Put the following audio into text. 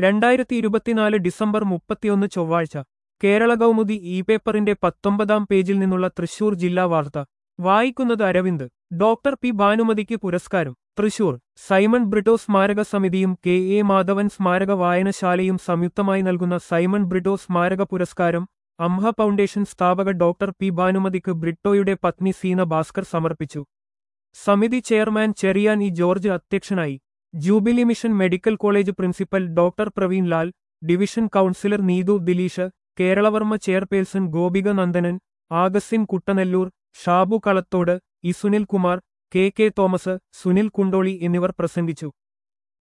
രണ്ടായിരത്തി ഇരുപത്തിനാല് ഡിസംബർ മുപ്പത്തിയൊന്ന് ചൊവ്വാഴ്ച കേരള കൗമുദി ഇ പേപ്പറിന്റെ പത്തൊമ്പതാം പേജിൽ നിന്നുള്ള തൃശൂർ ജില്ലാ വാർത്ത വായിക്കുന്നത് അരവിന്ദ് ഡോക്ടർ പി ഭാനുമതിക്ക് പുരസ്കാരം തൃശൂർ സൈമൺ ബ്രിട്ടോ സ്മാരക സമിതിയും കെ എ മാധവൻ സ്മാരക വായനശാലയും സംയുക്തമായി നൽകുന്ന സൈമൺ ബ്രിട്ടോ സ്മാരക പുരസ്കാരം അംഹ ഫൗണ്ടേഷൻ സ്ഥാപക ഡോക്ടർ പി ഭാനുമതിക്ക് ബ്രിട്ടോയുടെ പത്നി സീന ഭാസ്കർ സമർപ്പിച്ചു സമിതി ചെയർമാൻ ചെറിയാൻ ഇ ജോർജ് അധ്യക്ഷനായി Jubilee Mission Medical College principal doctor Praveen Lal division councillor Neethu Dileesh Keralavarma chairperson Gopika Nandanan Augustine Kuttanellur Shabu Kalathode E Sunil Kumar K K Thomas Sunil Kundoli എന്നിവർ പ്രസംഗിച്ചു